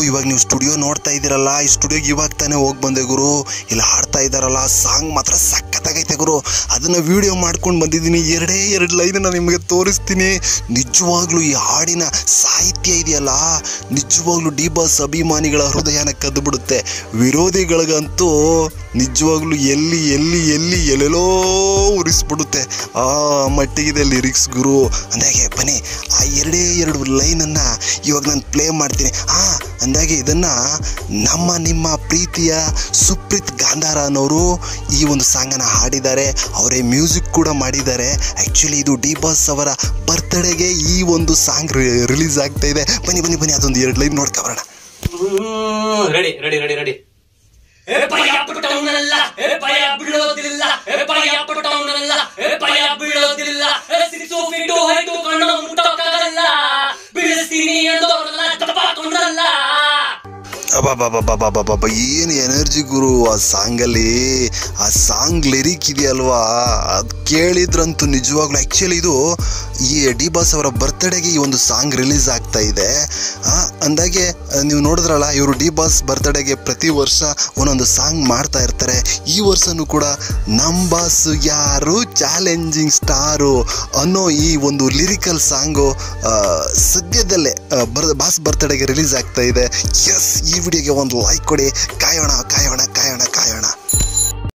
ಇವಾಗ ನೀವು ಸ್ಟುಡಿಯೋ ನೋಡ್ತಾ ಇದ್ದೀರಲ್ಲ ಈ ಸ್ಟುಡಿಯೋಗೆ ಇವಾಗ ತಾನೇ ಹೋಗಿ ಬಂದೆ ಗುರು ಇಲ್ಲಿ ಹಾಡ್ತಾ ಇದ್ದಾರಲ್ಲ ಸಾಂಗ್ ಮಾತ್ರ ಸಖತ್ತಾಗೈತೆ ಗುರು ಅದನ್ನ ವಿಡಿಯೋ ಮಾಡ್ಕೊಂಡು ಬಂದಿದ್ದೀನಿ ಎರಡೇ ಎರಡು ಲೈನನ್ನು ನಿಮಗೆ ತೋರಿಸ್ತೀನಿ ನಿಜವಾಗ್ಲೂ ಈ ಹಾಡಿನ ಸಾಹಿತ್ಯ ಇದೆಯಲ್ಲ ನಿಜವಾಗ್ಲೂ ಡಿ ಬಾಸ್ ಅಭಿಮಾನಿಗಳ ಹೃದಯನ ಕದ್ದು ಬಿಡುತ್ತೆ ವಿರೋಧಿಗಳಿಗಂತೂ ನಿಜವಾಗ್ಲೂ ಎಲ್ಲಿ ಎಲ್ಲಿ ಎಲ್ಲಿ ಎಲ್ಲೆಲ್ಲೋ ಉರಿಸ್ಬಿಡುತ್ತೆ ಆ ಮಟ್ಟಿಗಿದೆ ಲಿರಿಕ್ಸ್ ಗುರು ಅಂದಾಗೆ ಬನ್ನಿ ಆ ಎರಡೇ ಎರಡು ಲೈನನ್ನು ಇವಾಗ ನಾನು ಪ್ಲೇ ಮಾಡ್ತೀನಿ ಹಾ ಅಂದಾಗೆ ಇದನ್ನು ನಮ್ಮ ನಿಮ್ಮ ಪ್ರೀತಿಯ ಸುಪ್ರೀತ್ ಗಾಂಧಾರ ಅನ್ನೋರು ಈ ಒಂದು ಸಾಂಗನ್ನು ಹಾಡಿದ್ದಾರೆ ಅವರೇ ಮ್ಯೂಸಿಕ್ ಕೂಡ ಮಾಡಿದ್ದಾರೆ ಆ್ಯಕ್ಚುಲಿ ಇದು ಡಿ ಬಾಸ್ ಅವರ ಬರ್ತ್ಡೇಗೆ ಈ ಒಂದು ಸಾಂಗ್ ರಿಲೀಸ್ ಆಗ್ತಾ ಇದೆ ಬನ್ನಿ ಬನ್ನಿ ಬನ್ನಿ ಅದೊಂದು ಎರಡು ಲೈನ್ ನೋಡ್ಕೊಬರೋಣ ರೆಡಿ ರೆಡಿ ರೆಡಿ ರೆಡಿ ಏ ಭಯ ಪುಟ್ಟವನಲ್ಲ ಏ ಭಯ ಬೀಳೋದಿಲ್ಲ ಏ ಭಯ ಪುಟ್ಟವನಲ್ಲ ಏ ಭಯ ಬೀಳೋದಿಲ್ಲ ಏ ಸಿಕ್ಸು ಫೀಟು ಹೈಟು ಕಣ್ಣು ಮುಟ್ಟೋಕ್ಕಾಗಲ್ಲ ಬೀಳಿಸ್ತೀನಿ ಎಂದೋರಲ್ಲ ತಪ್ಪಾಕೊಂಡಲ್ಲ ಅಬ್ಬಬ್ಬಬ್ಬಬ್ಬಬ್ಬಬ್ಬ ಏನು ಎನರ್ಜಿ ಗುರು ಆ ಸಾಂಗಲ್ಲಿ ಆ ಸಾಂಗ್ ಲಿರಿಕ್ ಇದೆಯಲ್ವಾ ಅದು ಕೇಳಿದ್ರಂತೂ ನಿಜವಾಗ್ಲೂ ಆ್ಯಕ್ಚುಲಿ ಇದು ಈ ಡಿ ಬಾಸ್ ಅವರ ಬರ್ತ್ಡೇಗೆ ಈ ಒಂದು ಸಾಂಗ್ ರಿಲೀಸ್ ಆಗ್ತಾ ಇದೆ ಆ, ಅಂದಾಗೆ ಆ, ನೀವು ನೋಡಿದ್ರಲ್ಲ ಇವರು ಡಿ ಬಾಸ್ ಬರ್ತ್ಡೇಗೆ ಪ್ರತಿ ವರ್ಷ ಒಂದೊಂದು ಸಾಂಗ್ ಮಾಡ್ತಾ ಇರ್ತಾರೆ ಈ ವರ್ಷನೂ ಕೂಡ ನಮ್ಮ ಬಾಸ್ ಯಾರು ಚಾಲೆಂಜಿಂಗ್ ಸ್ಟಾರು ಅನ್ನೋ ಈ ಒಂದು ಲಿರಿಕಲ್ ಸಾಂಗು ಸದ್ಯದಲ್ಲೇ ಆ, ಬರ್ ಬಾಸ್ ಬರ್ತ್ಡೇಗೆ ರಿಲೀಸ್ ಆಗ್ತಾ ಇದೆ ಎಸ್ ಈ ವಿಡಿಯೋಗೆ ಒಂದು ಲೈಕ್ ಕೊಡಿ ಕಾಯೋಣ ಕಾಯೋಣ ಕಾಯೋಣ ಕಾಯೋಣ